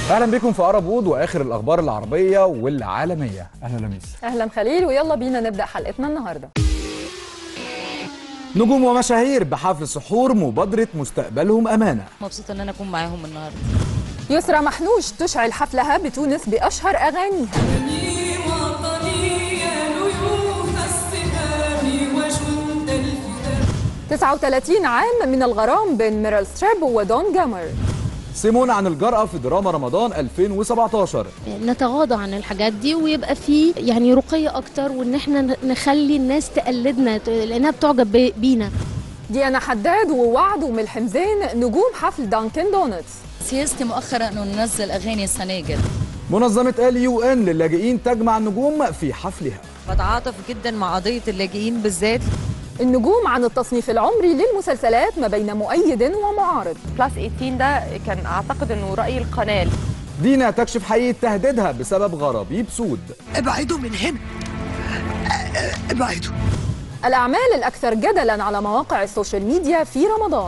اهلا بكم في قرب وود واخر الاخبار العربيه والعالميه اهلا لميس اهلا خليل ويلا بينا نبدا حلقتنا النهارده نجوم ومشاهير بحفل سحور مبادره مستقبلهم امانه مبسوطه ان انا اكون معاهم النهارده يسرى محنوش تشعل حفلها بتونس باشهر اغانيها بني وطني يا ليوث السهام وجند الفداء 39 عام من الغرام بين ميريل ستريب ودون جامر سيمون عن الجرأة في دراما رمضان 2017 نتغاضى عن الحاجات دي ويبقى في يعني رقي اكتر وان احنا نخلي الناس تقلدنا لانها بتعجب بي- بينا ديانا حداد ووعد وملحم زين نجوم حفل دانكن دونتس سياستي مؤخرا انه ننزل اغاني سناجل منظمة ال يو ان للاجئين تجمع النجوم في حفلها بتعاطف جدا مع قضية اللاجئين بالذات النجوم عن التصنيف العمري للمسلسلات ما بين مؤيد ومعارض بلس 18 ده كان اعتقد انه راي القناه دينا تكشف حقيقة تهديدها بسبب غرابيب سود ابعدوا من هنا ابعدوا الأعمال الأكثر جدلا على مواقع السوشيال ميديا في رمضان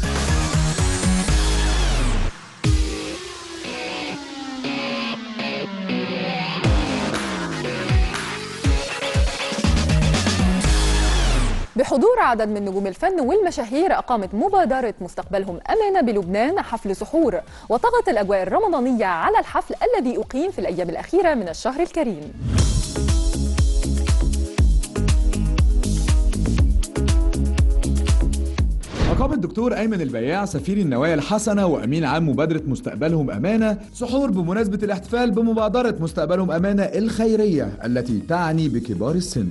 بحضور عدد من نجوم الفن والمشاهير أقامت مبادرة مستقبلهم أمانة بلبنان حفل سحور وطغت الأجواء الرمضانية على الحفل الذي أقيم في الأيام الأخيرة من الشهر الكريم أقام الدكتور أيمن البياع سفير النوايا الحسنة وأمين عام مبادرة مستقبلهم أمانة سحور بمناسبة الاحتفال بمبادرة مستقبلهم أمانة الخيرية التي تعني بكبار السن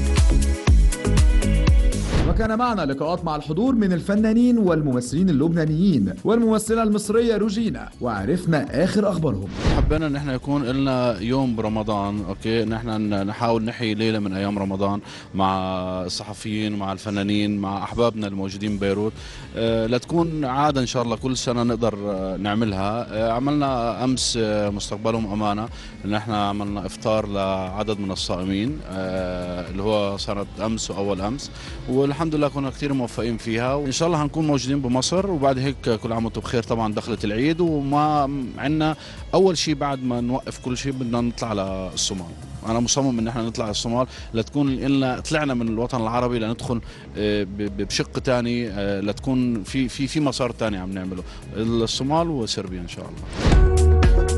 وكان معنا لقاءات مع الحضور من الفنانين والممثلين اللبنانيين والممثلة المصرية روجينا وعرفنا آخر أخبارهم حبينا ان احنا يكون لنا يوم برمضان اوكي ان احنا ن- نحاول نحيي ليله من ايام رمضان مع الصحفيين ومع الفنانين مع احبابنا الموجودين ببيروت آه، لتكون عاده ان شاء الله كل سنه نقدر آه، نعملها آه، عملنا امس آه، مستقبلهم امانه ان احنا عملنا افطار لعدد من الصائمين آه، اللي هو صارت امس واول امس والحمد لله كنا كثير موفقين فيها وان شاء الله هنكون موجودين بمصر وبعد هيك كل عام وانتم بخير طبعا دخلت العيد وما عندنا اول شيء بعد ما نوقف كل شيء بدنا نطلع على الصومال انا مصمم ان احنا نطلع على الصومال لتكون لنا طلعنا من الوطن العربي لندخل آه، ب- بشق ثاني لتكون في في في مسار ثاني عم نعمله الصومال وصربيا ان شاء الله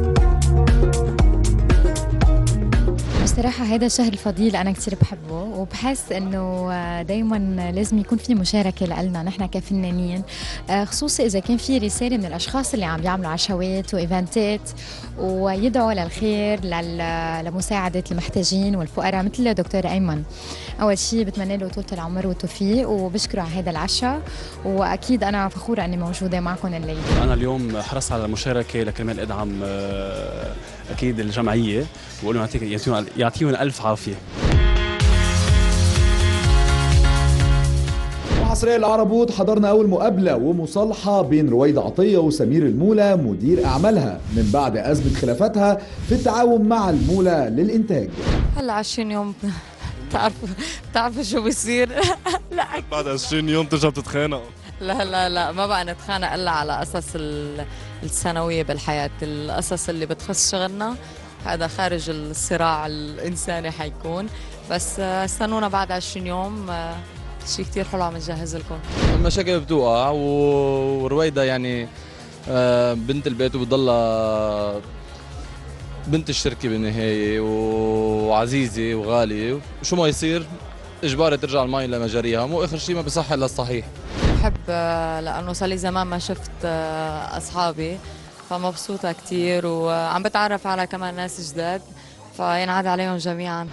بصراحة هذا الشهر الفضيل أنا كتير بحبه وبحس إنه دايما لازم يكون في مشاركة لنا نحن كفنانين آه، خصوصي إذا كان في رسالة من الأشخاص اللي عم يعملوا عشوات وإيفنتات ويدعوا للخير لل- لمساعدة المحتاجين والفقراء مثل دكتور أيمن أول شيء بتمنى له طولة العمر والتوفيق وبشكره على هذا العشاء وأكيد أنا فخورة إني موجودة معكم الليلة أنا اليوم حرصت على المشاركة لكرمال أدعم آه، أكيد الجمعية وأقول لهم يعطيك- يعطيهم يعطيهم ألف عافية وحصريا العربوت حضرنا أول مقابلة ومصالحة بين رويدة عطية وسمير المولى مدير أعمالها من بعد أزمة خلافاتها في التعاون مع المولى للإنتاج هلا 20 يوم بتعرفوا بتعرفوا شو بيصير لا بعد 20 يوم ترجع تتخانق لا لا لا ما بقى نتخانق الا على قصص ال- الثانويه بالحياه القصص اللي بتخص شغلنا هذا خارج الصراع الانساني حيكون بس آه، استنونا بعد 20 يوم آه، شيء كتير حلو عم نجهز لكم المشاكل بتوقع و- ورويدا يعني آه، بنت البيت وبتضلها بنت الشركة بالنهاية وعزيزة وغالية وشو ما يصير إجباري ترجع المي لمجاريها مو آخر شيء ما بصح إلا الصحيح بحب آه، لانه صار لي زمان ما شفت آه، اصحابي فمبسوطه كتير وعم بتعرف على كمان ناس جداد فينعاد عليهم جميعا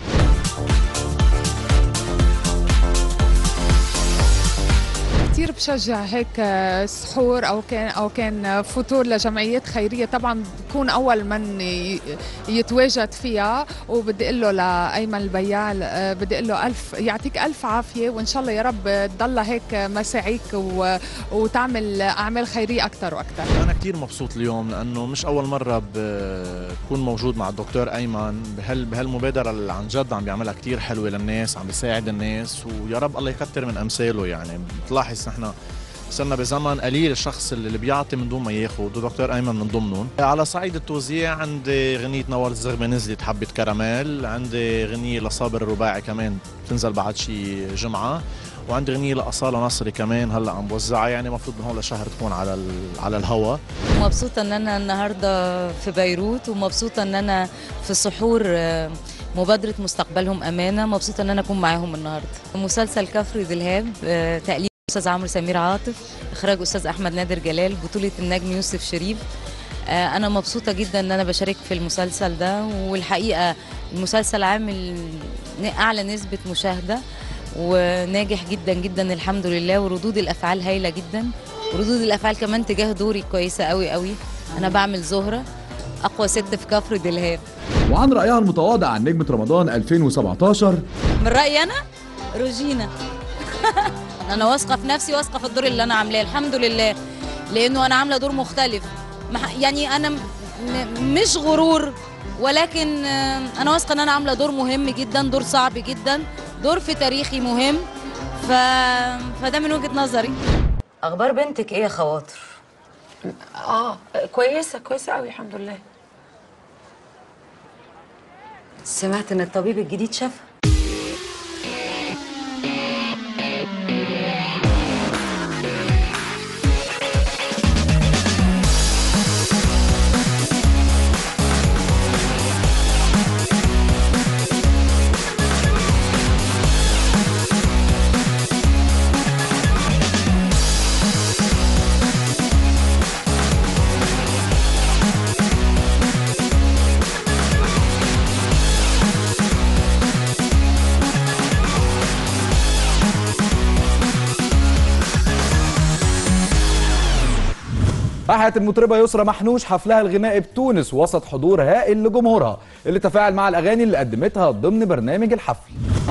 كثير بشجع هيك آه، سحور او كان او كان فطور لجمعيات خيريه طبعا بكون اول من ي- يتواجد فيها وبدي اقول له لايمن البياع آه، بدي اقول له الف يعطيك الف عافيه وان شاء الله يا رب تضلها هيك مساعيك و- وتعمل اعمال خيريه اكثر واكثر أنا كتير مبسوط اليوم لأنه مش أول مرة بكون موجود مع الدكتور أيمن بهال بهالمبادرة اللي عن جد عم بيعملها كتير حلوة للناس عم بيساعد الناس ويا رب الله يكتر من أمثاله يعني بتلاحظ نحن صرنا بزمن قليل الشخص اللي بيعطي من دون ما ياخذ ودكتور ايمن من ضمنهم على صعيد التوزيع عندي غنية نوال الزغبة نزلت حبة كراميل عندي غنية لصابر الرباعي كمان تنزل بعد شي جمعة وعندي غنية لأصالة نصري كمان هلا عم بوزعها يعني المفروض من هون لشهر تكون على ال- على الهوا مبسوطة ان انا النهاردة في بيروت ومبسوطة ان انا في سحور آه، مبادرة مستقبلهم أمانة مبسوطة ان انا اكون معاهم النهاردة مسلسل كفر ذي آه، تأليف أستاذ عمرو سمير عاطف إخراج أستاذ أحمد نادر جلال بطولة النجم يوسف شريف آه، أنا مبسوطة جدا إن أنا بشارك في المسلسل ده والحقيقة المسلسل عامل ن- أعلى نسبة مشاهدة وناجح جدا جدا الحمد لله وردود الأفعال هايلة جدا وردود الأفعال كمان تجاه دوري كويسة قوي قوي أنا بعمل زهرة أقوى ست في كفر دلهاب وعن رأيها المتواضع عن نجمة رمضان 2017 من رأيي أنا روجينا أنا واثقة في نفسي واثقة في الدور اللي أنا عاملاه الحمد لله لأنه أنا عاملة دور مختلف مح- يعني أنا م- م- مش غرور ولكن آه، أنا واثقة إن أنا عاملة دور مهم جدا دور صعب جدا دور في تاريخي مهم ف... فده من وجهة نظري اخبار بنتك ايه يا خواطر اه كويسه كويسه قوي الحمد لله سمعت ان الطبيب الجديد شافها أحيت المطربة يسرى محنوش حفلها الغنائي بتونس وسط حضور هائل لجمهورها اللي تفاعل مع الأغاني اللي قدمتها ضمن برنامج الحفل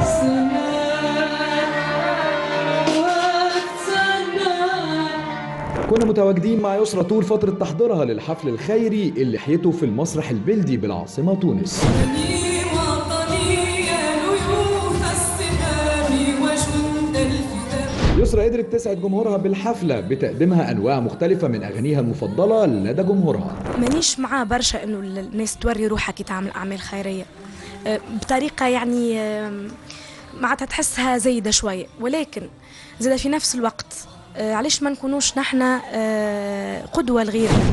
كنا متواجدين مع يسرى طول فترة تحضيرها للحفل الخيري اللي حيته في المسرح البلدي بالعاصمة تونس وطني يا ليوث السهام وجند الفداء يسرى قدرت تسعد جمهورها بالحفلة بتقديمها أنواع مختلفة من أغانيها المفضلة لدى جمهورها مانيش معاه برشا انه الناس توري روحها كي تعمل اعمال خيريه أه، بطريقه يعني أم، معناتها تحسها زايده شويه ولكن زاد في نفس الوقت أه، علاش ما نكونوش نحن أه، قدوه لغيرنا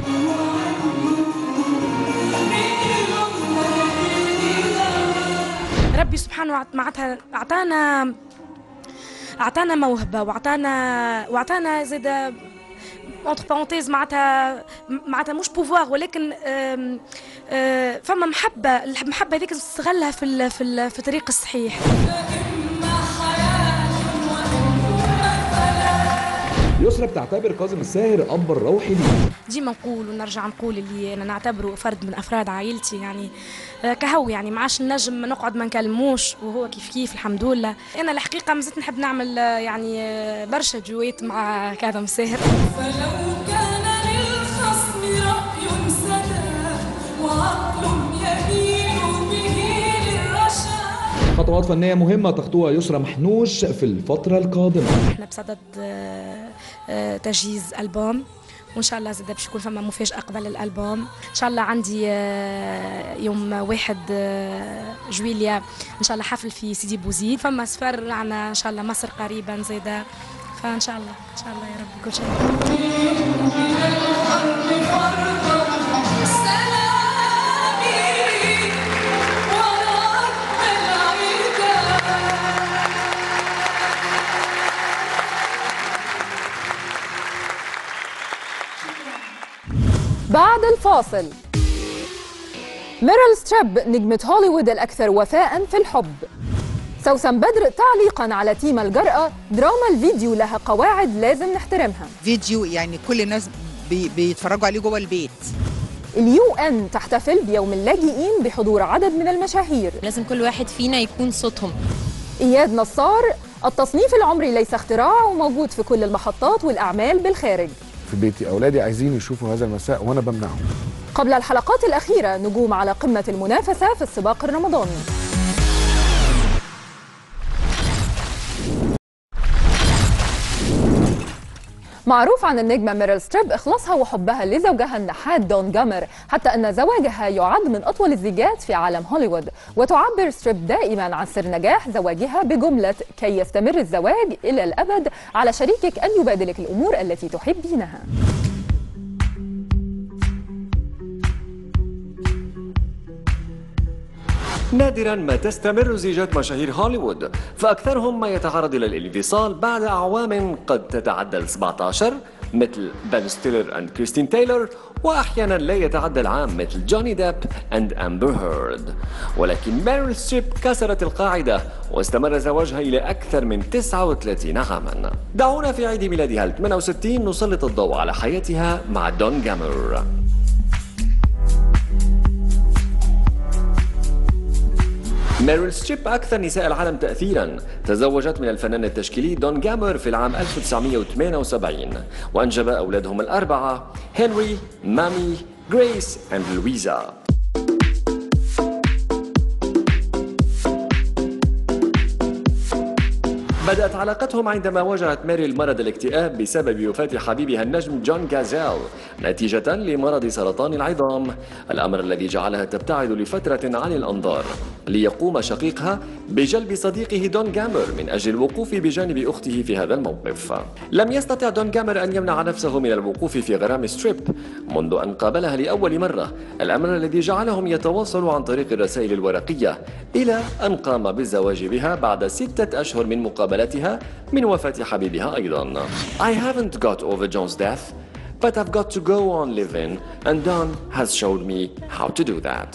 ربي سبحانه وتعالى معناتها اعطانا اعطانا موهبه واعطانا واعطانا زاد اونتر بارونتيز معناتها معناتها مش بوفوار ولكن آم، آه، فما محبه المحبه هذيك نستغلها في ال- في ال- في الطريق الصحيح يسرى بتعتبر كاظم الساهر أب الروحي ليه ديما نقول ونرجع نقول اللي انا نعتبره فرد من افراد عائلتي يعني آه، كهو يعني ما عادش نجم نقعد ما نكلموش وهو كيف كيف الحمد لله انا الحقيقه مازلت نحب نعمل آه، يعني آه، برشا جويت مع كاظم الساهر فلو كان للخصم رأي سدى وعقل يميل به للرشاد خطوات فنية مهمة تخطوها يسرى محنوش في الفترة القادمة احنا بصدد آه، آه، تجهيز البوم وان شاء الله زاد باش يكون فما مفاجاه قبل الالبوم ان شاء الله عندي آه، يوم واحد آه، جويليا ان شاء الله حفل في سيدي بوزيد فما سفر عنا ان شاء الله مصر قريبا زاده فان شاء الله ان شاء الله يا رب كل شيء بعد الفاصل ميريل ستريب نجمة هوليوود الأكثر وفاء في الحب سوسن بدر تعليقا على تيم الجرأة دراما الفيديو لها قواعد لازم نحترمها فيديو يعني كل الناس بي بيتفرجوا عليه جوه البيت اليو ان تحتفل بيوم اللاجئين بحضور عدد من المشاهير لازم كل واحد فينا يكون صوتهم إياد نصار التصنيف العمري ليس اختراع وموجود في كل المحطات والأعمال بالخارج في بيتي اولادي عايزين يشوفوا هذا المساء وانا بمنعهم قبل الحلقات الأخيرة نجوم على قمة المنافسة في السباق الرمضاني معروف عن النجمة ميريل ستريب إخلاصها وحبها لزوجها النحات دون جامر حتى أن زواجها يعد من أطول الزيجات في عالم هوليوود وتعبر ستريب دائما عن سر نجاح زواجها بجملة كي يستمر الزواج إلى الأبد على شريكك أن يبادلك الأمور التي تحبينها نادرا ما تستمر زيجات مشاهير هوليوود فأكثرهم ما يتعرض إلى الانفصال بعد أعوام قد تتعدى ال 17 مثل بن ستيلر أند كريستين تايلور وأحيانا لا يتعدى العام مثل جوني ديب أند أمبر هيرد ولكن ميريل ستريب كسرت القاعدة واستمر زواجها إلى أكثر من 39 عاما دعونا في عيد ميلادها ال 68 نسلط الضوء على حياتها مع دون جامر ميريل ستريب أكثر نساء العالم تأثيرا تزوجت من الفنان التشكيلي دون جامر في العام 1978 وأنجب أولادهم الأربعة هنري، مامي، غريس and لويزا بدأت علاقتهم عندما واجهت ميريل مرض الاكتئاب بسبب وفاة حبيبها النجم جون جازيل نتيجة لمرض سرطان العظام الأمر الذي جعلها تبتعد لفترة عن الأنظار ليقوم شقيقها بجلب صديقه دون جامر من أجل الوقوف بجانب أخته في هذا الموقف لم يستطع دون جامر أن يمنع نفسه من الوقوف في غرام ستريب منذ أن قابلها لأول مرة الأمر الذي جعلهم يتواصلوا عن طريق الرسائل الورقية إلى أن قام بالزواج بها بعد ستة أشهر من مقابلتها من وفاة حبيبها أيضا I haven't got over John's death but I've got to go on living and Don has showed me how to do that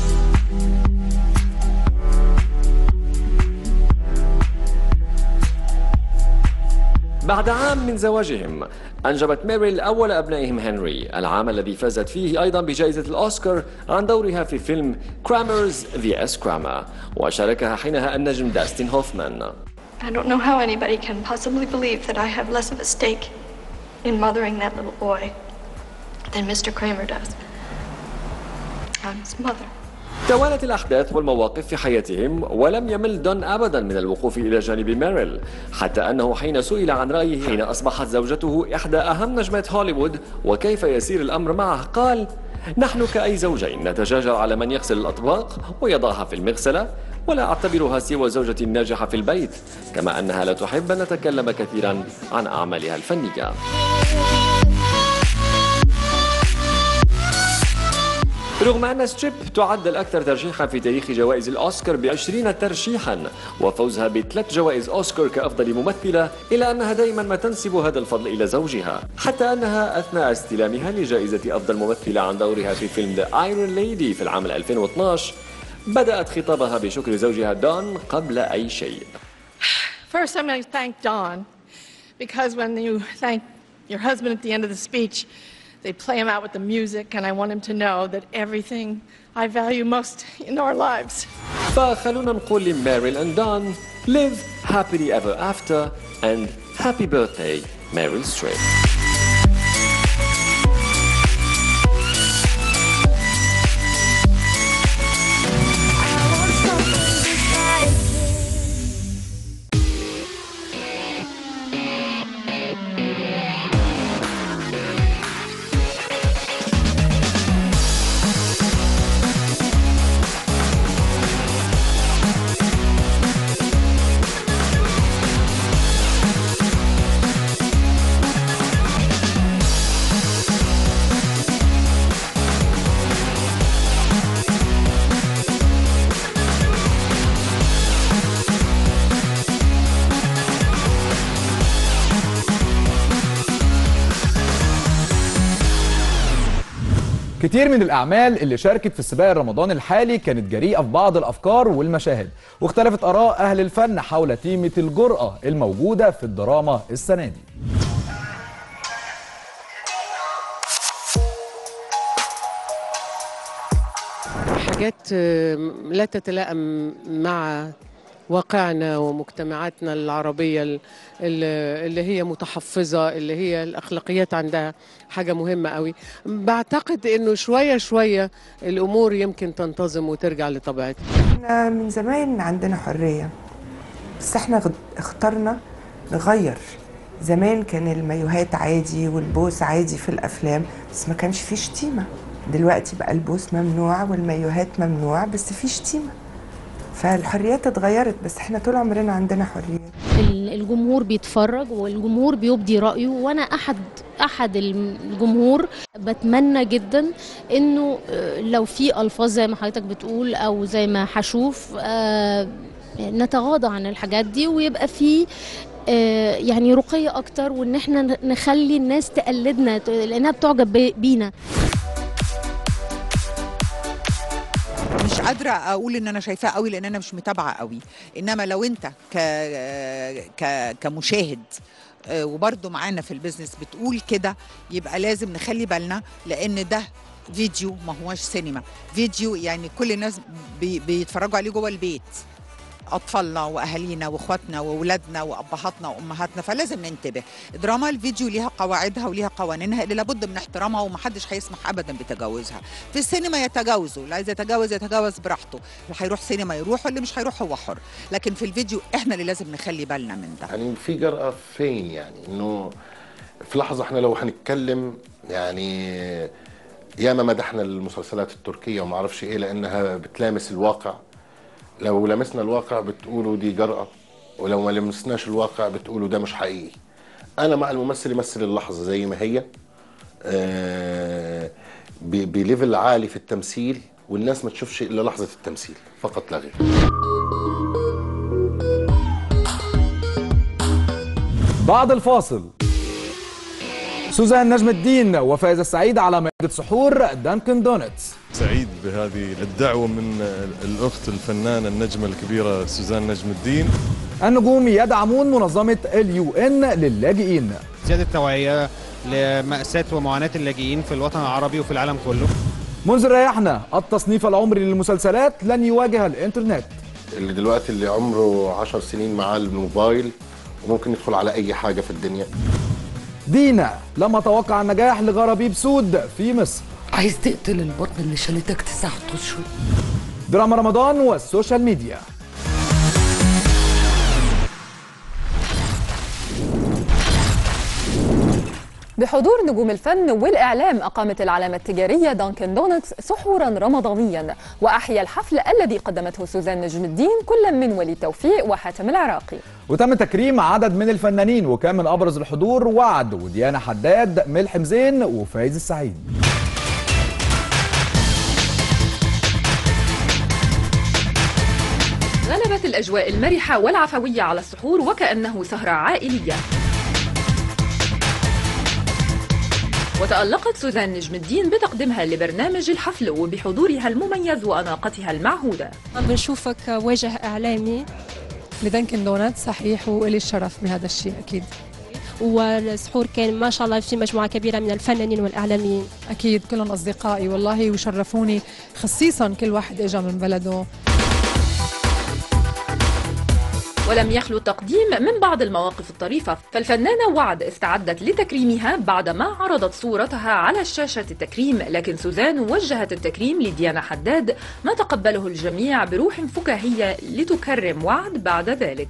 بعد عام من زواجهم أنجبت ميريل أول أبنائهم هنري العام الذي فازت فيه أيضا بجائزة الأوسكار عن دورها في فيلم كرامرز في اس كراما وشاركها حينها النجم داستين هوفمان I don't know how anybody can possibly believe that I have less of a stake in mothering that little boy than Mr. Kramer does. I'm his mother. توالت الأحداث والمواقف في حياتهم ولم يمل دون أبدا من الوقوف إلى جانب ميريل حتى أنه حين سئل عن رأيه حين أصبحت زوجته إحدى أهم نجمات هوليوود وكيف يسير الأمر معه قال نحن كأي زوجين نتجاجر على من يغسل الأطباق ويضعها في المغسلة ولا أعتبرها سوى زوجة ناجحة في البيت كما أنها لا تحب أن نتكلم كثيرا عن أعمالها الفنية رغم أن ستريب تعد الأكثر ترشيحا في تاريخ جوائز الأوسكار بعشرين ترشيحا وفوزها بثلاث جوائز أوسكار كأفضل ممثلة إلا أنها دائما ما تنسب هذا الفضل إلى زوجها حتى أنها أثناء استلامها لجائزة أفضل ممثلة عن دورها في فيلم The Iron Lady في العام 2012 بدأت خطابها بشكر زوجها دون قبل أي شيء First, I'm going to thank Don because when you thank your husband at the end of the speech, they play him out with the music, and I want him to know that everything I value most in our lives. فخلونا نقول لماريل and دون live happily ever after and happy birthday Meryl Streep كتير من الأعمال اللي شاركت في السباق الرمضاني الحالي كانت جريئة في بعض الأفكار والمشاهد واختلفت آراء أهل الفن حول تيمة الجرأة الموجودة في الدراما السنة دي حاجات آه، لا تتلائم مع واقعنا ومجتمعاتنا العربية ال- ال- اللي هي متحفظة اللي هي الأخلاقيات عندها حاجة مهمة قوي بعتقد أنه شوية شوية الأمور يمكن تنتظم وترجع لطبيعتها احنا من زمان عندنا حرية بس احنا غد- اخترنا نغير زمان كان المايوهات عادي والبوس عادي في الافلام بس ما كانش فيه شتيمه دلوقتي بقى البوس ممنوع والمايوهات ممنوع بس في شتيمه فالحريات اتغيرت بس احنا طول عمرنا عندنا حريات الجمهور بيتفرج والجمهور بيبدي رأيه وأنا أحد أحد الجمهور بتمنى جدا إنه آه، لو في ألفاظ زي ما حضرتك بتقول أو زي ما هشوف آه، نتغاضى عن الحاجات دي ويبقى في آه، يعني رقي أكتر وإن إحنا نخلي الناس تقلدنا لأنها بتعجب بي- بينا مش قادره اقول ان انا شايفاه قوي لان انا مش متابعه قوي انما لو انت ك... ك... كمشاهد آه، وبرضه معانا في البيزنس بتقول كده يبقى لازم نخلي بالنا لان ده فيديو ما هوش سينما فيديو يعني كل الناس بي... بيتفرجوا عليه جوه البيت اطفالنا واهالينا واخواتنا واولادنا وابهاتنا وامهاتنا فلازم ننتبه دراما الفيديو ليها قواعدها وليها قوانينها اللي لابد من احترامها ومحدش هيسمح ابدا بتجاوزها في السينما يتجاوزوا اللي عايز يتجاوز يتجاوز براحته اللي هيروح سينما يروح واللي مش هيروح هو حر لكن في الفيديو احنا اللي لازم نخلي بالنا من ده يعني في جرأة فين يعني انه في لحظة احنا لو هنتكلم يعني ياما مدحنا المسلسلات التركية وما اعرفش ايه لانها بتلامس الواقع لو لمسنا الواقع بتقولوا دي جرأة ولو ما لمسناش الواقع بتقولوا ده مش حقيقي انا مع الممثل يمثل اللحظة زي ما هي آه، ب- بليفل عالي في التمثيل والناس ما تشوفش الا لحظة التمثيل فقط لا غير بعد الفاصل سوزان نجم الدين وفايز السعيد على مائدة سحور دانكن دونتس سعيد بهذه الدعوة من الأخت الفنانة النجمة الكبيرة سوزان نجم الدين النجوم يدعمون منظمة اليو ان للاجئين زيادة توعية لمأساة ومعاناة اللاجئين في الوطن العربي وفي العالم كله منذ ريحنا التصنيف العمري للمسلسلات لن يواجه الانترنت اللي دلوقتي اللي عمره 10 سنين معاه الموبايل وممكن يدخل على اي حاجه في الدنيا دينا لما توقع النجاح لغرابيب سود في مصر عايز تقتل البطن اللي شالتك تسعة اشهر دراما رمضان والسوشيال ميديا بحضور نجوم الفن والإعلام أقامت العلامة التجارية دانكن دونتس سحورا رمضانيا وأحيا الحفل الذي قدمته سوزان نجم الدين كل من وليد توفيق وحاتم العراقي وتم تكريم عدد من الفنانين وكان من ابرز الحضور وعد وديانا حداد ملحم زين وفايز السعيد غلبت الأجواء المرحة والعفوية على السحور وكأنه سهرة عائلية وتألقت سوزان نجم الدين بتقديمها لبرنامج الحفل وبحضورها المميز وأناقتها المعهودة عم بنشوفك وجه اعلامي لدنكن دونات صحيح والي الشرف بهذا الشيء اكيد والسحور كان ما شاء الله في مجموعة كبيرة من الفنانين والإعلاميين اكيد كلهم اصدقائي والله وشرفوني خصيصا كل واحد اجى من بلده ولم يخلو التقديم من بعض المواقف الطريفة فالفنانة وعد استعدت لتكريمها بعدما عرضت صورتها على شاشة التكريم لكن سوزان وجهت التكريم لديانا حداد ما تقبله الجميع بروح فكاهية لتكرم وعد بعد ذلك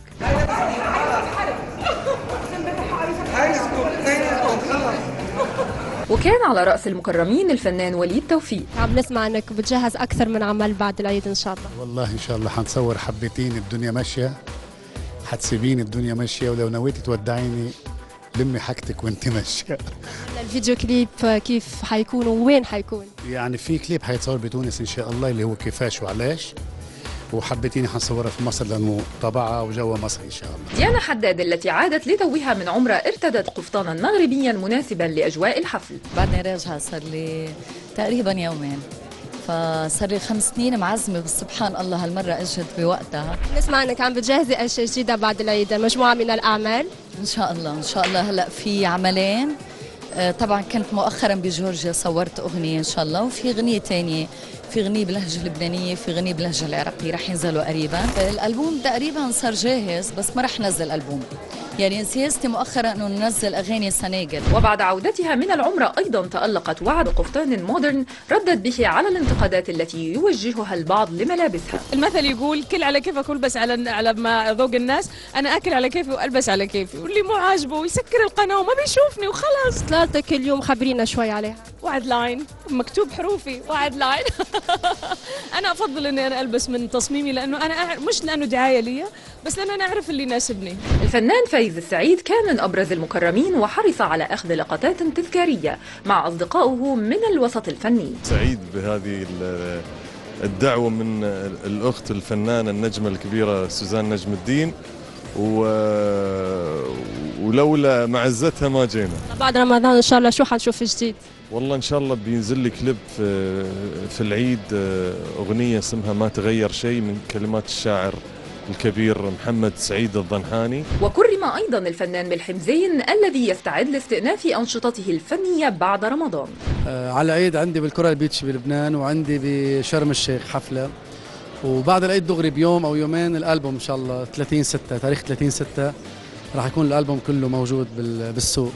وكان على رأس المكرمين الفنان وليد توفيق عم نسمع انك بتجهز اكثر من عمل بعد العيد ان شاء الله والله ان شاء الله حنصور حبتين الدنيا ماشيه حتسيبيني الدنيا ماشيه ولو نويتي تودعيني لمي حاجتك وانت ماشيه الفيديو كليب كيف حيكون ووين حيكون يعني في كليب حيتصور بتونس ان شاء الله اللي هو كيفاش وعلاش وحبتيني حنصورها في مصر لانه طبعها وجوها مصر ان شاء الله ديانا حداد التي عادت لتوها من عمرة ارتدت قفطانا مغربيا مناسبا لأجواء الحفل بعدني راجعة صار لي تقريبا يومين فصار لي خمس سنين معزمة بس سبحان الله هالمرة اجت بوقتها نسمع انك عم بتجهزي اشياء جديدة بعد العيد مجموعة من الاعمال ان شاء الله ان شاء الله هلا في عملين آه، طبعا كنت مؤخرا بجورجيا صورت اغنيه ان شاء الله وفي اغنيه تانية في غنية باللهجة اللبنانية في غنية باللهجة العراقية رح ينزلوا قريبا الألبوم تقريبا صار جاهز بس ما رح نزل ألبوم يعني سياستي مؤخرا انه ننزل اغاني سناجل وبعد عودتها من العمرة أيضا تألقت وعد قفطان مودرن ردت به على الانتقادات التي يوجهها البعض لملابسها المثل يقول كل على كيفك والبس على على ما ذوق الناس انا اكل على كيفي والبس على كيفي واللي مو عاجبه يسكر القناه وما بيشوفني وخلاص ثلاثة كل يوم خبرينا شوي عليها وعد لاين مكتوب حروفي وعد لاين انا افضل اني انا البس من تصميمي لانه انا أعرف مش لانه دعايه لي بس لانه انا اعرف اللي يناسبني الفنان فايز السعيد كان من أبرز المكرمين وحرص على أخذ لقطات تذكارية مع أصدقائه من الوسط الفني سعيد بهذه ال- الدعوة من الأخت الفنانة النجمة الكبيرة سوزان نجم الدين و... ولولا معزتها ما جينا بعد رمضان ان شاء الله شو حنشوف جديد والله إن شاء الله بينزل لي كليب في, في العيد أغنية اسمها ما تغير شيء من كلمات الشاعر الكبير محمد سعيد الضنحاني وكرم أيضا الفنان ملحم زين الذي يستعد لاستئناف أنشطته الفنية بعد رمضان آه، على العيد عندي بالكورال بيتش بلبنان وعندي بشرم الشيخ حفلة وبعد العيد دغري بيوم او يومين الالبوم ان شاء الله 30 6 تاريخ 30 6 راح يكون الالبوم كله موجود بال- بالسوق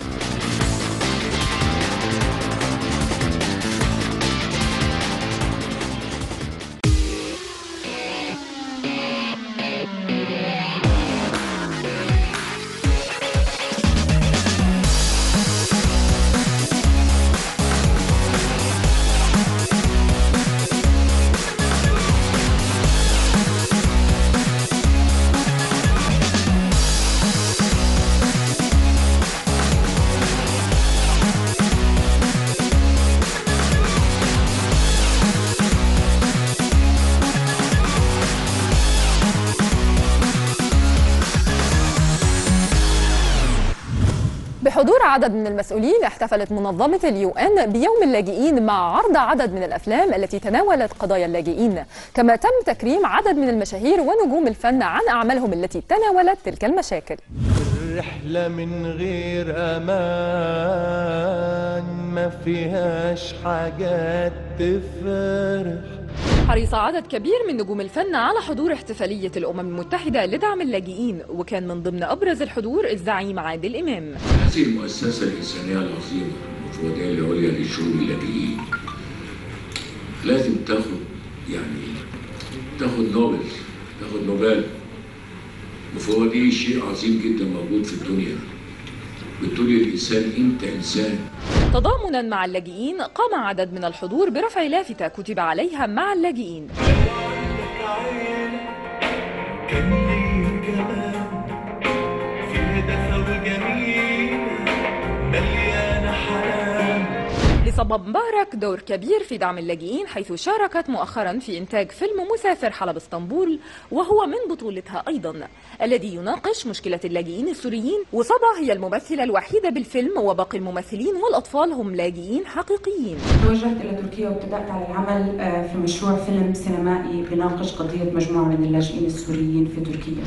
بحضور عدد من المسؤولين احتفلت منظمة اليو ان بيوم اللاجئين مع عرض عدد من الأفلام التي تناولت قضايا اللاجئين كما تم تكريم عدد من المشاهير ونجوم الفن عن أعمالهم التي تناولت تلك المشاكل رحلة من غير أمان ما فيهاش حاجات تفرح حرص عدد كبير من نجوم الفن على حضور احتفالية الأمم المتحدة لدعم اللاجئين وكان من ضمن أبرز الحضور الزعيم عادل إمام هذه المؤسسة الإنسانية العظيمة المفوضية العليا لشؤون اللاجئين لازم تاخد يعني تاخد نوبل تاخد نوبل المفوضية شيء عظيم جدا موجود في الدنيا بتقول الإنسان أنت إنسان تضامنا مع اللاجئين قام عدد من الحضور برفع لافتة كتب عليها مع اللاجئين كان ليه جمال في دفى وجميل مليانة حنان لصب مبارك دور كبير في دعم اللاجئين حيث شاركت مؤخرا في إنتاج فيلم مسافر حلب اسطنبول وهو من بطولتها أيضا الذي يناقش مشكلة اللاجئين السوريين وصبا هي الممثلة الوحيدة بالفيلم وباقي الممثلين والأطفال هم لاجئين حقيقيين توجهت إلى تركيا وابتدأت على العمل آه، في مشروع فيلم سينمائي بيناقش قضية مجموعة من اللاجئين السوريين في تركيا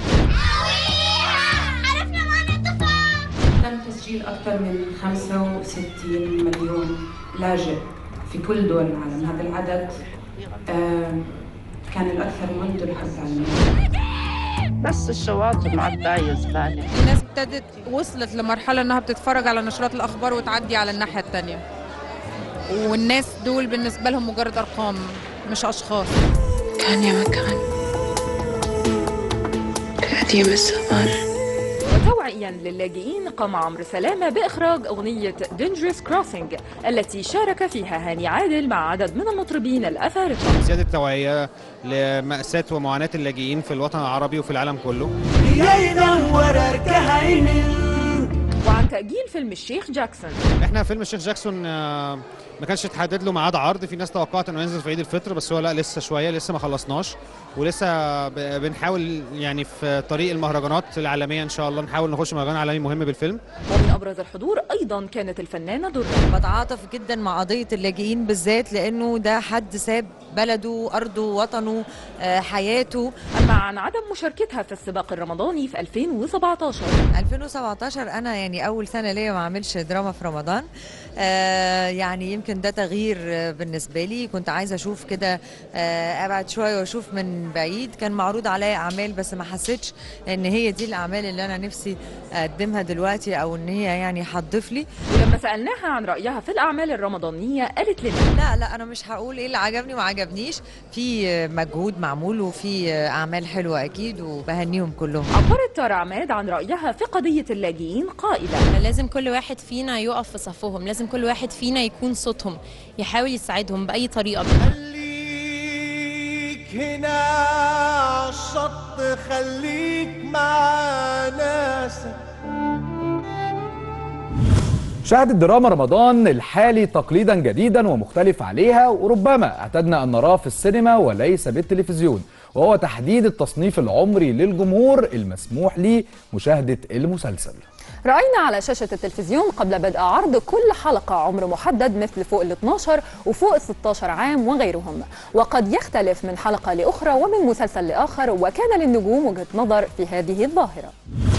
تم تسجيل أكثر من 65 مليون لاجئ في كل دول العالم هذا العدد آه، كان الأكثر منذ الحرب العالمية بس الشواطئ معباية زبالة الناس ابتدت وصلت لمرحلة انها بتتفرج على نشرات الاخبار وتعدي على الناحية التانية والناس دول بالنسبة لهم مجرد ارقام مش اشخاص كان يا مكان قديم الزمان وتوعيا للاجئين قام عمرو سلامة بإخراج أغنية Dangerous Crossing التي شارك فيها هاني عادل مع عدد من المطربين الأفارقة زيادة التوعية لمأساة ومعاناة اللاجئين في الوطن العربي وفي العالم كله وعن تأجيل فيلم الشيخ جاكسون احنا فيلم الشيخ جاكسون آه، ما كانش اتحدد له ميعاد عرض في ناس توقعت انه ينزل في عيد الفطر بس هو لا لسه شويه لسه ما خلصناش ولسه ب- بنحاول يعني في طريق المهرجانات العالميه ان شاء الله نحاول نخش مهرجان عالمي مهم بالفيلم ومن أبرز الحضور أيضا كانت الفنانة درة بتعاطف جدا مع قضية اللاجئين بالذات لأنه ده حد ساب بلده أرضه وطنه آه، حياته أما عن عدم مشاركتها في السباق الرمضاني في 2017 2017 أنا يعني أول سنة ليا ما أعملش دراما في رمضان آه يعني يمكن ده تغيير آه، بالنسبه لي كنت عايزه اشوف كده آه ابعد شويه واشوف من بعيد كان معروض عليا اعمال بس ما حسيتش ان هي دي الاعمال اللي انا نفسي اقدمها دلوقتي او ان هي يعني هتضيف لي ولما سألناها عن رأيها في الأعمال الرمضانية قالت لنا لا لا انا مش هقول ايه اللي عجبني وما عجبنيش في آه، مجهود معمول وفي آه، اعمال حلوه اكيد وبهنيهم كلهم عبرت تارا عماد عن رأيها في قضية اللاجئين قائلة لازم كل واحد فينا يقف في صفهم لازم كل واحد فينا يكون صوتهم يحاول يساعدهم بأي طريقة خليك هنا عالشط خليك مع ناسك شهدت دراما رمضان الحالي تقليدا جديدا ومختلف عليها وربما اعتدنا ان نراه في السينما وليس بالتلفزيون وهو تحديد التصنيف العمري للجمهور المسموح ليه مشاهده المسلسل رأينا على شاشة التلفزيون قبل بدء عرض كل حلقة عمر محدد مثل فوق ال 12 وفوق ال 16 عام وغيرهم وقد يختلف من حلقة لأخرى ومن مسلسل لآخر وكان للنجوم وجهة نظر في هذه الظاهرة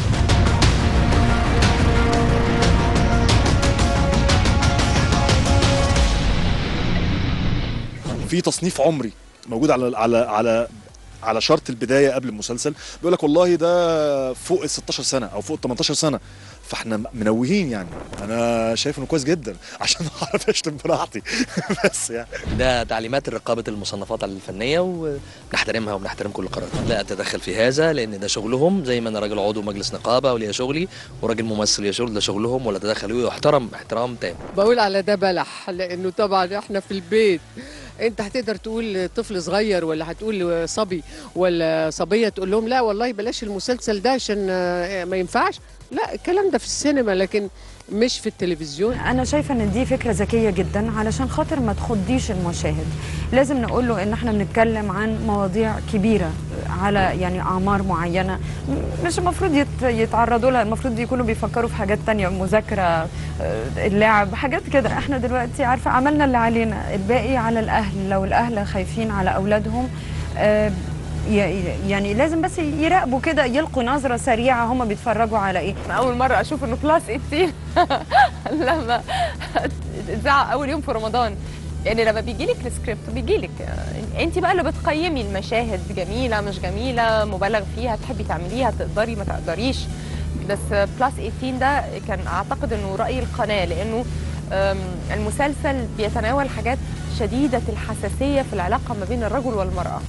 في تصنيف عمري موجود على على على على شرط البدايه قبل المسلسل بيقول لك والله ده فوق ال 16 سنه او فوق ال 18 سنه فاحنا منوهين يعني انا شايف انه كويس جدا عشان اعرف اشتم براحتي بس يعني ده تعليمات رقابة المصنفات الفنية وبنحترمها وبنحترم كل قراراتها لا أتدخل في هذا لأن ده شغلهم زي ما أنا راجل عضو مجلس نقابة وليا شغلي وراجل ممثل ليا شغل ده شغلهم ولا أتدخل ويحترم احترام تام بقول على ده بلح لانه طبعا احنا في البيت انت هتقدر تقول طفل صغير ولا هتقول صبي ولا صبيه تقول لهم لا والله بلاش المسلسل ده عشان آه، ما ينفعش لا الكلام ده في السينما لكن مش في التلفزيون انا شايفه ان دي فكره ذكيه جدا علشان خاطر ما تخضيش المشاهد لازم نقول له ان احنا بنتكلم عن مواضيع كبيره على يعني اعمار معينه م- مش المفروض يت يتعرضوا لها المفروض يكونوا بيفكروا في حاجات تانية مذاكره آه، اللعب حاجات كده احنا دلوقتي عارفه عملنا اللي علينا الباقي على الاهل لو الاهل خايفين على اولادهم آه، ي- يعني لازم بس يراقبوا كده يلقوا نظره سريعه هم بيتفرجوا على ايه اول مره اشوف انه بلس 18 لما اتذاع اول يوم في رمضان يعني لما بيجي لك السكريبت بيجي لك انت بقى اللي بتقيمي المشاهد جميله مش جميله مبالغ فيها تحبي تعمليها تقدري ما تقدريش بس بلس 18 ده كان اعتقد انه راي القناه لانه أم، المسلسل بيتناول حاجات شديده الحساسيه في العلاقه ما بين الرجل والمراه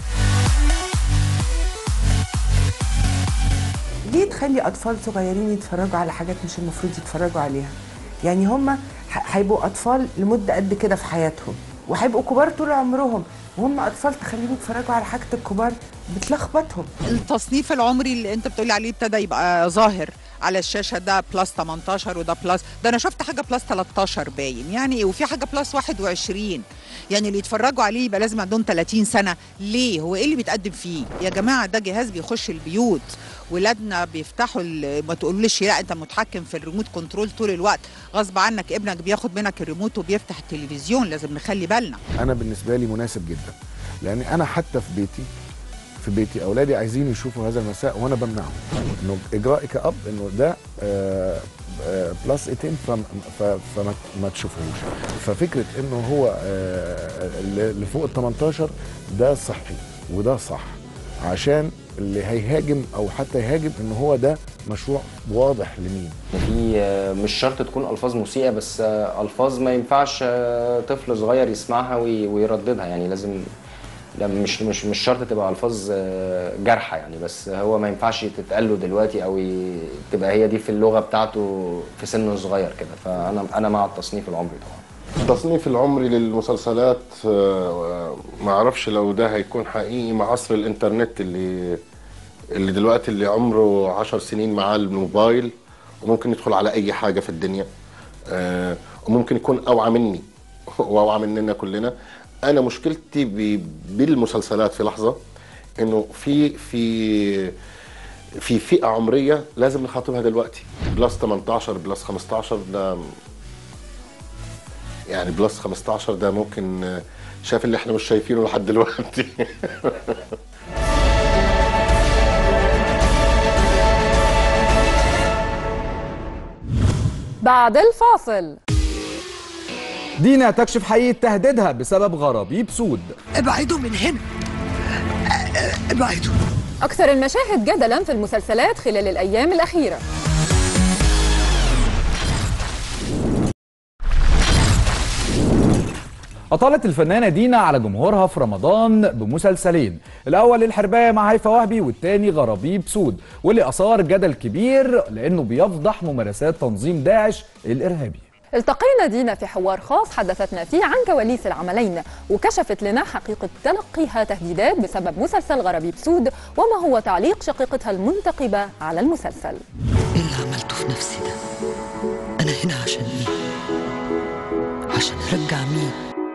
ليه تخلي اطفال صغيرين يتفرجوا على حاجات مش المفروض يتفرجوا عليها يعني هم هيبقوا اطفال لمده قد كده في حياتهم وهيبقوا كبار طول عمرهم وهم اطفال تخليهم يتفرجوا على حاجه الكبار بتلخبطهم التصنيف العمري اللي انت بتقولي عليه ابتدى يبقى ظاهر على الشاشه ده بلس 18 وده بلس ده انا شفت حاجه بلس 13 باين يعني وفي حاجه بلس 21 يعني اللي يتفرجوا عليه يبقى لازم عندهم 30 سنه ليه هو ايه اللي بيتقدم فيه يا جماعه ده جهاز بيخش البيوت ولادنا بيفتحوا ال- ما تقولش لا انت متحكم في الريموت كنترول طول الوقت غصب عنك ابنك بياخد منك الريموت وبيفتح التلفزيون لازم نخلي بالنا انا بالنسبه لي مناسب جدا لان انا حتى في بيتي في بيتي اولادي عايزين يشوفوا هذا المساء وانا بمنعهم انه اجرائي كاب انه ده آه، آه، بلس 18 فم- ف- فما ما تشوفوش ففكره انه هو آه، اللي اللي فوق ال 18 ده صحي وده صح عشان اللي هيهاجم او حتى يهاجم ان هو ده مشروع واضح لمين في آه، مش شرط تكون الفاظ مسيئه بس آه، الفاظ ما ينفعش آه، طفل صغير يسمعها وي- ويرددها يعني لازم لا مش مش مش شرط تبقى الفاظ آه، جارحه يعني بس هو ما ينفعش تتقال له دلوقتي او ي- تبقى هي دي في اللغه بتاعته في سن صغير كده فانا انا مع التصنيف العمري طبعا التصنيف العمري للمسلسلات آه، ما اعرفش لو ده هيكون حقيقي مع عصر الانترنت اللي اللي دلوقتي اللي عمره عشر سنين معاه الموبايل وممكن يدخل على اي حاجه في الدنيا آه، وممكن يكون اوعى مني واوعى مننا كلنا انا مشكلتي ب- بالمسلسلات في لحظه انه في في في فئه عمريه لازم نخاطبها دلوقتي بلس 18 بلس 15 ده يعني بلس 15 ده ممكن آه، شايف اللي احنا مش شايفينه لحد دلوقتي بعد الفاصل دينا تكشف حقيقة تهديدها بسبب غرابيب سود ابعدوا من هنا ابعدوا أكثر المشاهد جدلا في المسلسلات خلال الأيام الأخيرة أطالت الفنانة دينا على جمهورها في رمضان بمسلسلين الأول الحرباية مع هيفا وهبي والتاني غرابيب سود واللي أثار جدل كبير لأنه بيفضح ممارسات تنظيم داعش الإرهابي التقينا دينا في حوار خاص حدثتنا فيه عن كواليس العملين وكشفت لنا حقيقة تلقيها تهديدات بسبب مسلسل غرابيب سود وما هو تعليق شقيقتها المنتقبة على المسلسل ايه اللي عملته في نفسي ده انا هنا عشان ايه عشان ارجع مين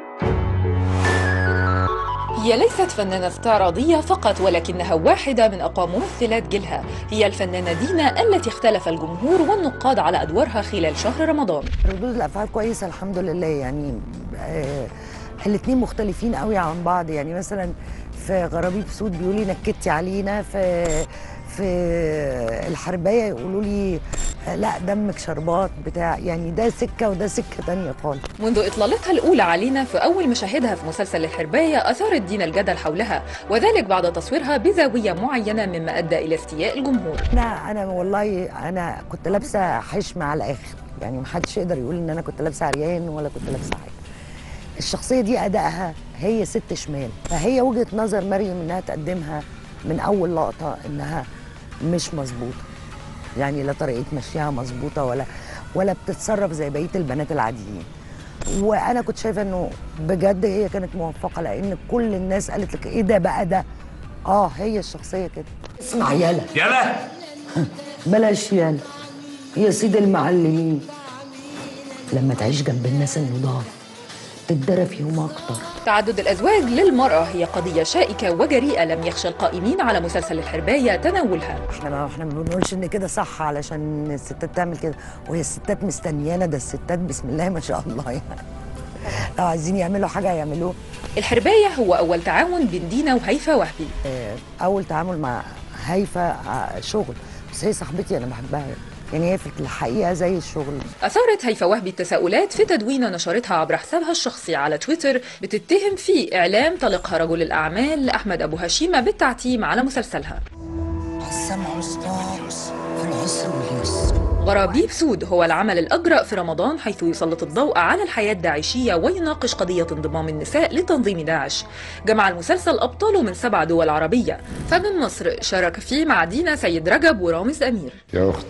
هي ليست فنانة استعراضية فقط ولكنها واحدة من أقوى ممثلات جيلها هي الفنانة دينا التي اختلف الجمهور والنقاد على أدوارها خلال شهر رمضان ردود الافعال كويسه الحمد لله يعني آه الاثنين مختلفين قوي عن بعض يعني مثلا في غرابيب سود بيقولوا لي نكدتي علينا في في الحربايه يقولوا لي آه، لا دمك شربات بتاع يعني ده سكه وده سكه تانية خالص منذ إطلالتها الأولى علينا في أول مشاهدها في مسلسل الحرباية أثارت دينا الجدل حولها وذلك بعد تصويرها بزاوية معينة مما أدى إلى استياء الجمهور انا انا والله انا كنت لابسه حشم على الاخر يعني محدش يقدر يقول ان انا كنت لابسه عريان ولا كنت لابسه حاجه الشخصيه دي ادائها هي ست شمال فهي وجهه نظر مريم انها تقدمها من اول لقطه انها مش مظبوطه يعني لا طريقه مشيها مظبوطه ولا ولا بتتصرف زي بقيه البنات العاديين وانا كنت شايفه انه بجد هي كانت موفقه لان كل الناس قالت لك ايه ده بقى ده اه هي الشخصيه كده اسمع يالا يلا بلاش يالا يا سيد المعلمين لما تعيش جنب الناس النضاف تتدرى فيهم اكتر تعدد الأزواج للمرأة هي قضية شائكة وجريئة لم يخشى القائمين على مسلسل الحرباية تناولها احنا ما احنا ما بنقولش ان كده صح علشان الستات تعمل كده وهي الستات مستنيانا ده الستات بسم الله ما شاء الله يعني لو عايزين يعملوا حاجه يعملوها الحرباية هو أول تعاون بين دينا وهيفا وهبي آه، اول تعامل مع هيفا آه، شغل بس هي صاحبتي انا بحبها يعني هي في الحقيقه زي الشغل أثارت هيفا وهبي التساؤلات في تدوين نشرتها عبر حسابها الشخصي على تويتر بتتهم فيه إعلام طليقها رجل الأعمال أحمد أبو هشيمة بالتعتيم على مسلسلها السمع والصار في العسر واليسر غرابيب سود هو العمل الأجرأ في رمضان حيث يسلط الضوء على الحياة الداعشية ويناقش قضية انضمام النساء لتنظيم داعش جمع المسلسل أبطاله من سبع دول عربية فمن مصر شارك فيه مع دينا سيد رجب ورامز أمير يا أخت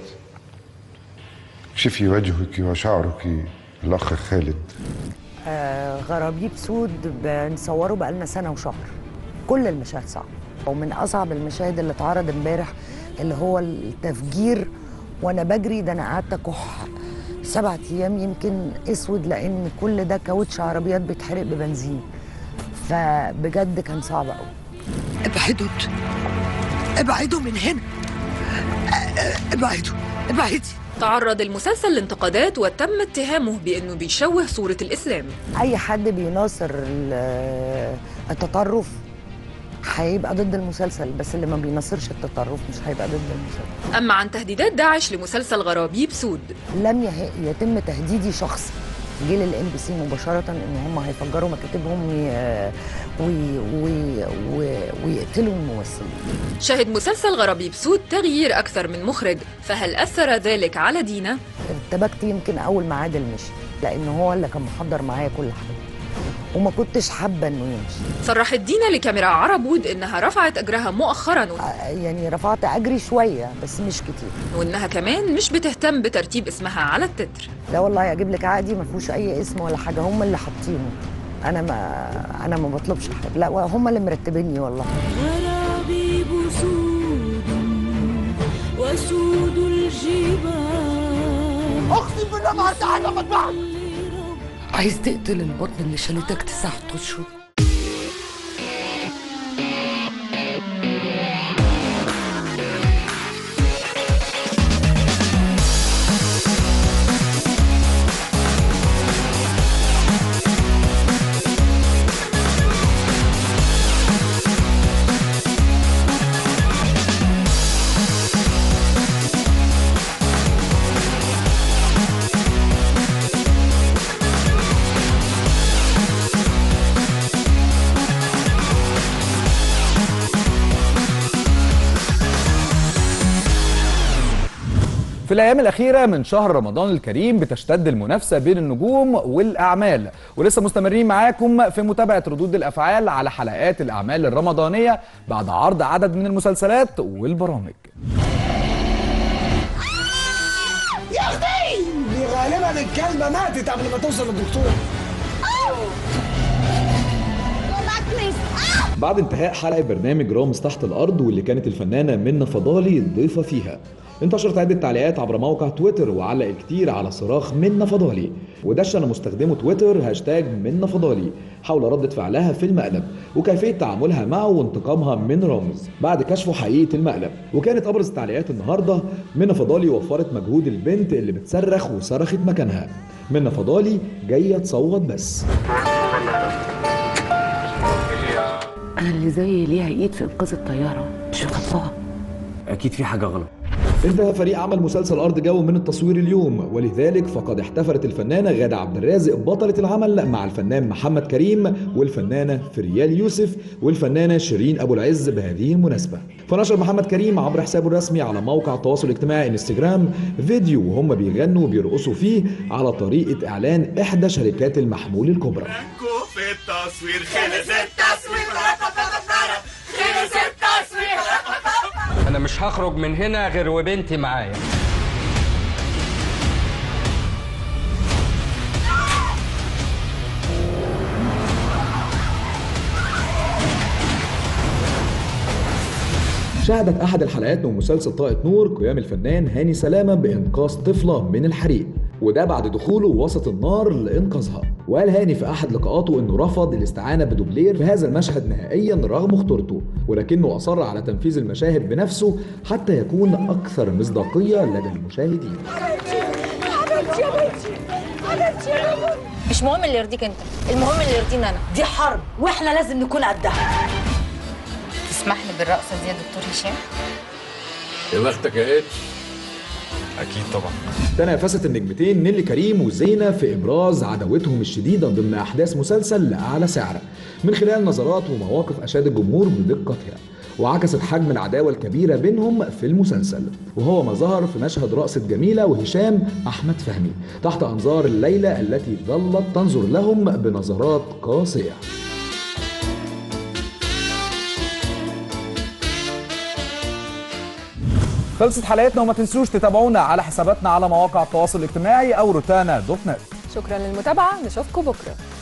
شفي وجهك وشعرك الأخ خالد آه غرابيب سود بنصوره بقالنا سنه وشهر كل المشاهد صعبه ومن اصعب المشاهد اللي اتعرض امبارح اللي هو التفجير وانا بجري ده انا قعدت اكح سبعة ايام يمكن اسود لان كل ده كاوتش عربيات بيتحرق ببنزين فبجد كان صعب قوي ابعدوا انتوا. ابعدوا من هنا ابعدوا ابعدي تعرض المسلسل لانتقادات وتم اتهامه بأنه بيشوه صورة الإسلام اي حد بيناصر ال- التطرف هيبقى ضد المسلسل بس اللي ما بيناصرش التطرف مش هيبقى ضد المسلسل أما عن تهديدات داعش لمسلسل غرابيب سود لم يه- يتم تهديدي شخصي جه للام بي سي مباشره ان هم هيفجروا مكاتبهم وي- وي- وي- وي- ويقتلوا الممثلين شهد مسلسل غرابيب سود تغيير أكثر من مخرج فهل أثر ذلك على دينا؟ ارتبكت يمكن اول ما عادل مشي لان هو اللي كان محضر معايا كل حاجه وما كنتش حابه انه يمشي صرحت دينا لكاميرا عربود إنها رفعت أجرها مؤخرا يعني رفعت اجري شويه بس مش كتير وإنها كمان مش بتهتم بترتيب اسمها على التتر لا والله اجيب لك عقدي ما فيهوش اي اسم ولا حاجه هم اللي حاطينه انا ما انا ما بطلبش حاجه لا هم اللي مرتبيني والله غرابيب سود وسود الجبال اقسم بالله ما هتعلم بعض عايز تقتل البطن اللي شالتك تسعة اشهر في الأيام الأخيرة من شهر رمضان الكريم بتشتد المنافسة بين النجوم والأعمال ولسه مستمرين معاكم في متابعة ردود الأفعال على حلقات الأعمال الرمضانية بعد عرض عدد من المسلسلات والبرامج يا اختي دي غالبا الكلبه ماتت قبل ما توصل للدكتور بعد انتهاء حلقة برنامج رامز تحت الأرض واللي كانت الفنانة منى فضالي ضيفة فيها انتشرت عدة تعليقات عبر موقع تويتر وعلق كتير على صراخ منى فضالي ودشن مستخدمو تويتر هاشتاج منى فضالي حول ردة فعلها في المقلب وكيفية تعاملها معه وانتقامها من رامز بعد كشفه حقيقة المقلب وكانت أبرز تعليقات النهاردة منى فضالي وفرت مجهود البنت اللي بتصرخ وصرخت مكانها منى فضالي جاية تصوت بس انا اللي زي ليها ايد في انقاذ الطياره مش في خطفها أكيد في حاجة غلط انتهى فريق عمل مسلسل أرض جو من التصوير اليوم ولذلك فقد احتفلت الفنانة غادة عبد الرازق بطلة العمل مع الفنان محمد كريم والفنانة فريال يوسف والفنانة شيرين أبو العز بهذه المناسبة فنشر محمد كريم عبر حسابه الرسمي على موقع التواصل الاجتماعي انستجرام فيديو وهم بيغنوا وبيرقصوا فيه على طريقة إعلان إحدى شركات المحمول الكبرى في التصوير خلص التصوير خلص التصوير انا مش هخرج من هنا غير وبنتي معايا شهدت أحد الحلقات من مسلسل طاقة نور قيام الفنان هاني سلامة بإنقاذ طفلة من الحريق وده بعد دخوله وسط النار لإنقاذها وقال هاني في أحد لقاءاته إنه رفض الاستعانة بدوبلير في هذا المشهد نهائيا رغم خطورته ولكنه أصر على تنفيذ المشاهد بنفسه حتى يكون أكثر مصداقية لدى المشاهدين حبيبتي يا بنتي حبيبتي يا بنتي مش مهم اللي يرضيك انت المهم اللي يرضيني انا دي حرب واحنا لازم نكون قدها تسمح لي بالرقصه دي يا دكتور هشام يا بختك يا اتش أكيد طبعا تنافست النجمتين نيلي كريم وزينة في إبراز عداوتهم الشديدة ضمن أحداث مسلسل لأعلى سعر من خلال نظرات ومواقف أشاد الجمهور بدقتها وعكست حجم العداوة الكبيرة بينهم في المسلسل وهو ما ظهر في مشهد رقصة جميلة وهشام أحمد فهمي تحت أنظار الليلة التي ظلت تنظر لهم بنظرات قاسية خلصت حلقتنا وما تنسوش تتابعونا على حساباتنا على مواقع التواصل الاجتماعي او روتانا دوت نت شكرا للمتابعة نشوفكم بكرة